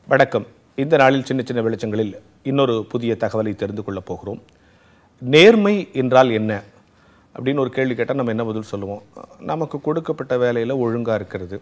வணக்கம் இந்த நாளில் சின்ன சின்ன வெளிச்சங்களில் இன்னொரு புதிய தகவலை தெரிந்து கொள்ளப் போகிறோம் நேர்மை என்றால் என்ன அப்படின்னு ஒரு கேள்வி கேட்டால் நம்ம என்ன பதில் சொல்லுவோம் நமக்கு கொடுக்கப்பட்ட வேலையில் ஒழுங்காக இருக்கிறது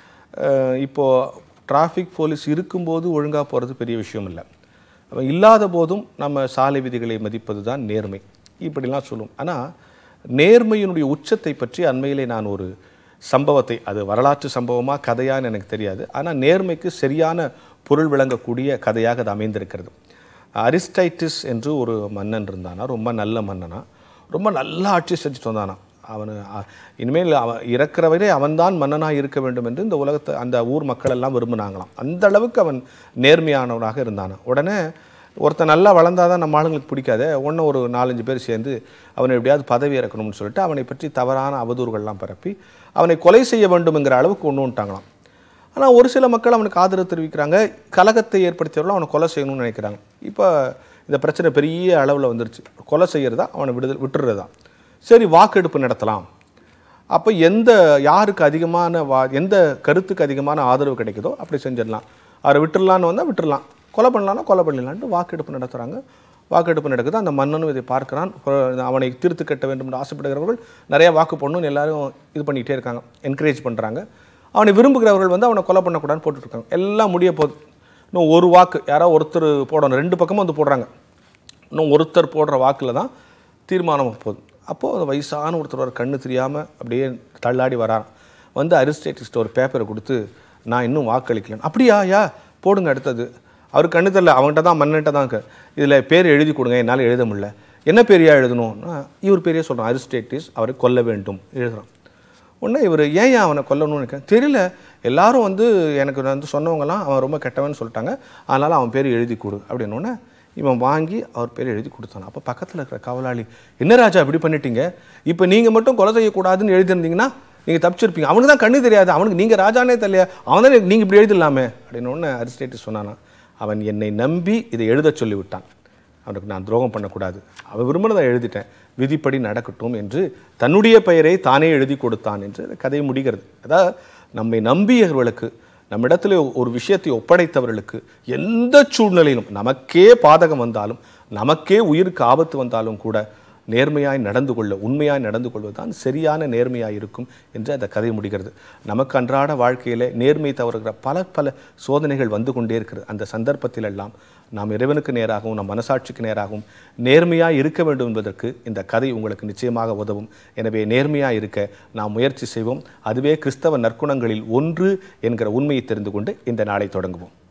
அஹ் இப்போ டிராஃபிக் போலீஸ் இருக்கும்போது ஒழுங்காக போகிறது பெரிய விஷயம் இல்லை அவன் இல்லாத போதும் நம்ம சாலை விதிகளை மதிப்பது தான் நேர்மை இப்படிலாம் சொல்லுவோம் ஆனால் நேர்மையினுடைய உச்சத்தை பற்றி அண்மையிலே நான் ஒரு சம்பவத்தை அது வரலாற்று சம்பவமா கதையான்னு எனக்கு தெரியாது ஆனால் நேர்மைக்கு சரியான பொருள் விளங்கக்கூடிய கதையாக அது அமைந்திருக்கிறது அரிஸ்டைட்டிஸ் என்று ஒரு மன்னன் இருந்தானா ரொம்ப நல்ல மன்னனா ரொம்ப நல்லா ஆட்சி செஞ்சுட்டு வந்தானா அவனு அ- இனிமேல் அவன் இறக்கிறவரே அவன்தான் மன்னனாக இருக்க வேண்டும் என்று இந்த உலகத்தை அந்த ஊர் மக்கள் எல்லாம் விரும்பினாங்களாம் அந்த அளவுக்கு அவன் நேர்மையானவனாக இருந்தானா உடனே ஒருத்தன் நல்லா வளர்ந்தாதான் நம்ம ஆளுங்களுக்கு பிடிக்காதே ஒன்று ஒரு நாலஞ்சு பேர் சேர்ந்து அவனை எப்படியாவது பதவி இறக்கணும்னு சொல்லிட்டு அவனை பற்றி தவறான அவதூறுகள்லாம் பரப்பி அவனை கொலை செய்ய வேண்டும்ங்கிற அளவுக்கு கொண்டு வந்துட்டாங்களாம் ஆனால் ஒரு சில மக்கள் அவனுக்கு ஆதரவு தெரிவிக்கிறாங்க கலகத்தை ஏற்படுத்தியவர்களும் அவனை கொலை செய்யணும்னு நினைக்கிறாங்க இப்போ இந்த பிரச்சனை பெரிய அளவில் வந்துருச்சு கொலை செய்கிறதா அவனை விடுதல் விட்டுறதா சரி வாக்கெடுப்பு நடத்தலாம் அப்போ எந்த யாருக்கு அதிகமான வா எந்த கருத்துக்கு அதிகமான ஆதரவு கிடைக்குதோ அப்படி செஞ்சிடலாம் அவரை விட்டுடலான்னு வந்தால் விட்டுறலாம் கொலை பண்ணலான்னா கொலை பண்ணிடலான்ட்டு வாக்கெடுப்பு நடத்துகிறாங்க வாக்கெடுப்பு நடக்குது அந்த மன்னனும் இதை பார்க்கிறான் அப்புறம் அவனை தீர்த்து கட்ட வேண்டும் என்று ஆசைப்படுகிறவர்கள் நிறைய வாக்கு போடணும்னு எல்லாரும் இது பண்ணிகிட்டே இருக்காங்க என்கரேஜ் பண்ணுறாங்க அவனை விரும்புகிறவர்கள் வந்து அவனை கொலை பண்ணக்கூடாதுன்னு போட்டுட்ருக்காங்க எல்லாம் முடிய போகுது இன்னும் ஒரு வாக்கு யாரோ ஒருத்தர் போடணும் ரெண்டு பக்கமும் வந்து போடுறாங்க இன்னும் ஒருத்தர் போடுற வாக்கில் தான் தீர்மானம் போகுது அப்போது அந்த வயசான ஒருத்தர் வர கண்ணு தெரியாமல் அப்படியே தள்ளாடி வரான் வந்து அரிஸ்டேட்டிஸ்ட் ஒரு பேப்பரை கொடுத்து நான் இன்னும் வாக்களிக்கலன்னு அப்படியா யா போடுங்க அடுத்தது அவர் கண்ணு தெரியல அவன்கிட்ட தான் மன்னன்ட்ட தான் இதில் பேர் எழுதி கொடுங்க என்னால் எழுத முடியல என்ன பேரையா எழுதணும்னா இவர் பேரையே சொல்கிறான் அரிஸ்டேட்டிஸ் அவரை கொல்ல வேண்டும் எழுதுறான் உடனே இவர் ஏன் ஏன் அவனை கொல்லணும்னு நினைக்கிறேன் தெரியல எல்லாரும் வந்து எனக்கு வந்து சொன்னவங்கலாம் அவன் ரொம்ப கெட்டவன் சொல்லிட்டாங்க அதனால் அவன் பேர் எழுதி கொடு அப்படின்னோடனே இவன் வாங்கி அவர் பேர் எழுதி கொடுத்தான் அப்போ பக்கத்தில் இருக்கிற காவலாளி என்ன ராஜா இப்படி பண்ணிட்டீங்க இப்போ நீங்கள் மட்டும் கொலை செய்யக்கூடாதுன்னு எழுதியிருந்தீங்கன்னா நீங்கள் தப்பிச்சிருப்பீங்க அவனுக்கு தான் கண்ணு தெரியாது அவனுக்கு நீங்கள் ராஜானே தெரியல அவன் தானே நீங்கள் இப்படி எழுதிடலாமே அப்படின்னு உடனே அரிஸ்டேட்டிஸ் சொன்னானா அவன் என்னை நம்பி இதை எழுதச் சொல்லிவிட்டான் அவனுக்கு நான் துரோகம் பண்ணக்கூடாது அவன் விரும்பினதை எழுதிட்டேன் விதிப்படி நடக்கட்டும் என்று தன்னுடைய பெயரை தானே எழுதி கொடுத்தான் என்று இந்த கதை முடிகிறது அதாவது நம்மை நம்பியவர்களுக்கு நம்மிடத்தில் ஒரு விஷயத்தை ஒப்படைத்தவர்களுக்கு எந்த சூழ்நிலையிலும் நமக்கே பாதகம் வந்தாலும் நமக்கே உயிருக்கு ஆபத்து வந்தாலும் கூட நேர்மையாய் நடந்து கொள்ள உண்மையாய் நடந்து கொள்வதுதான் சரியான நேர்மையாய் இருக்கும் என்று அந்த கதை முடிகிறது நமக்கு அன்றாட வாழ்க்கையிலே நேர்மை தவறுகிற பல பல சோதனைகள் வந்து கொண்டே இருக்கிறது அந்த சந்தர்ப்பத்திலெல்லாம் நாம் இறைவனுக்கு நேராகவும் நம் மனசாட்சிக்கு நேராகவும் நேர்மையாய் இருக்க வேண்டும் என்பதற்கு இந்த கதை உங்களுக்கு நிச்சயமாக உதவும் எனவே நேர்மையாய் இருக்க நாம் முயற்சி செய்வோம் அதுவே கிறிஸ்தவ நற்குணங்களில் ஒன்று என்கிற உண்மையை தெரிந்து கொண்டு இந்த நாளை தொடங்குவோம்